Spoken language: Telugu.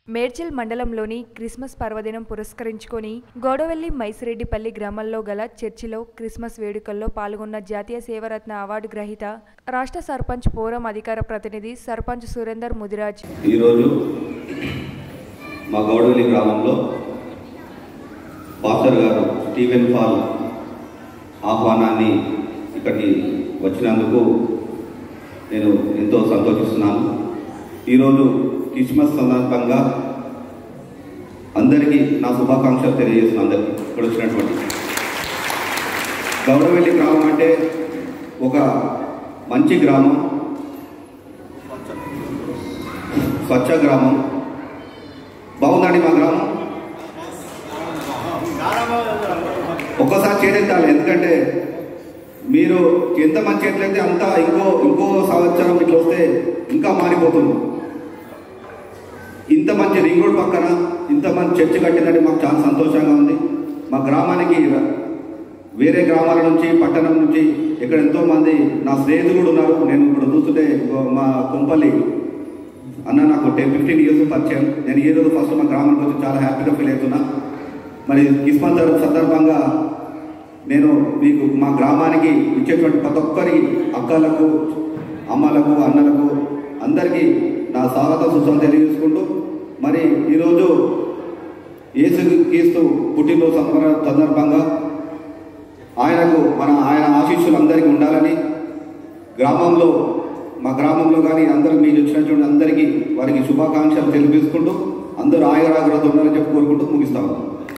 మేడ్చల్ మండలంలోని క్రిస్మస్ పర్వదినం పురస్కరించుకొని గోడవెల్లి మైసిరెడ్డిపల్లి గ్రామంలో గల చర్చిలో క్రిస్మస్ వేడుకల్లో పాల్గొన్న జాతీయ సేవరత్న అవార్డు గ్రహీత రాష్ట్ర సర్పంచ్ పోరం అధికార ప్రతినిధి సర్పంచ్ సురేందర్ ముదిరాజ్ ఈరోజు మా గౌడవెల్లి గ్రామంలో పాస్టర్ గారు స్టీవెన్ పాల్ ఆహ్వానాన్ని ఇక్కడికి వచ్చినందుకు నేను ఎంతో సంతోషిస్తున్నాను ఈరోజు క్రిస్మస్ సందర్భంగా అందరికీ నా శుభాకాంక్షలు తెలియజేస్తున్నాను అందరికీ ఇక్కడ వచ్చినటువంటి గౌడవెల్లి గ్రామం అంటే ఒక మంచి గ్రామం స్వచ్ఛ గ్రామం బాగుందండి మా గ్రామం ఒక్కసారి చేరెత్తాలి ఎందుకంటే మీరు ఎంత మంచి చేతులైతే అంతా ఇంకో ఇంకో సంవత్సరం ఇట్లా వస్తే ఇంకా మారిపోతుంది ఇంత మంచి రింగ్ రోడ్ పక్కన ఇంత మంచి చర్చ్ కట్టిందంటే మాకు చాలా సంతోషంగా ఉంది మా గ్రామానికి ర- వేరే గ్రామాల నుంచి పట్టణం నుంచి ఇక్కడ ఎంతో మంది నా స్నేహితులు కూడా ఉన్నారు నేను ఇప్పుడు చూస్తుంటే గో- మా కుంపల్లి అన్న నాకు టెన్ ఫిఫ్టీన్ ఇయర్స్ పరిచయం నేను ఈ రోజు ఫస్ట్ మా గ్రామానికి వచ్చి చాలా హ్యాపీగా ఫీల్ అవుతున్నా మరి కిస్మత్ సందర్భంగా నేను మీకు మా గ్రామానికి ఇచ్చేటువంటి ప్రతి ఒక్కరి అక్కలకు అమ్మలకు అన్నలకు అందరికీ నా స్వాగత సూచన తెలియజేసుకుంటూ మరి ఈరోజు యేసు క్రీస్తు పుట్టినరోజు సంబర- సందర్భంగా ఆయనకు మన ఆయన ఆశీస్సులు అందరికీ ఉండాలని గ్రామంలో మా గ్రామంలో కానీ అందరూ మీరు వచ్చినటువంటి అందరికీ వారికి శుభాకాంక్షలు తెలియజేసుకుంటూ అందరూ ఆయురాగ్రత ఉండాలని చెప్పి కోరుకుంటూ ముగిస్తాము